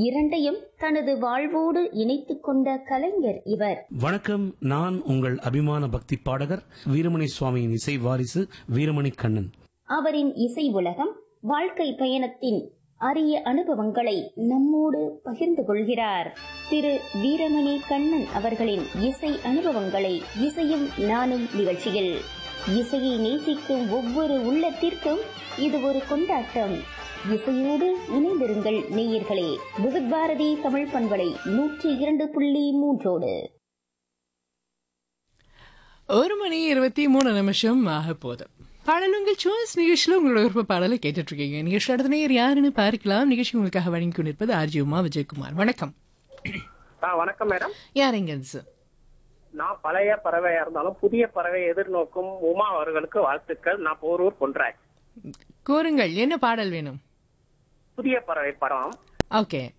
இரண்டையும் தனது வாழ்வோடு இணைத்துக் கொண்ட கலைஞர் இவர் வணக்கம் நான் உங்கள் அபிமான பக்தி பாடகர் வீரமணி சுவாமியின் இசை வாரிசு வீரமணி கண்ணன் அவரின் இசை உலகம் வாழ்க்கை பயணத்தின் அரிய அனுபவங்களை நம்மோடு பகிர்ந்து கொள்கிறார் திரு வீரமணி கண்ணன் அவர்களின் இசை அனுபவங்களை இசையும் நானும் நிகழ்ச்சியில் இசையை நேசிக்கும் ஒவ்வொரு உள்ளத்திற்கும் இது ஒரு கொண்டாட்டம் இசையோடு இணைந்திருங்கள் நேயர்களே விவித் பாரதி தமிழ் பண்பலை நூற்றி இரண்டு புள்ளி மூன்றோடு ஒரு மணி இருபத்தி மூணு நிமிஷம் ஆக போகுது பாடலுங்கள் சாய்ஸ் நிகழ்ச்சியில் உங்களோட விருப்ப பாடலை கேட்டுட்டு இருக்கீங்க நிகழ்ச்சி அடுத்த நேர் யாருன்னு பார்க்கலாம் நிகழ்ச்சி உங்களுக்காக வழங்கி கொண்டிருப்பது ஆர்ஜி உமா விஜயகுமார் வணக்கம் ஆ வணக்கம் மேடம் யாருங்க சார் நான் பழைய பறவையா இருந்தாலும் புதிய பறவை எதிர்நோக்கும் உமா அவர்களுக்கு வாழ்த்துக்கள் நான் போரூர் கொன்றாய் கூறுங்கள் என்ன பாடல் வேணும் புதிய பறவை படம் ஓகே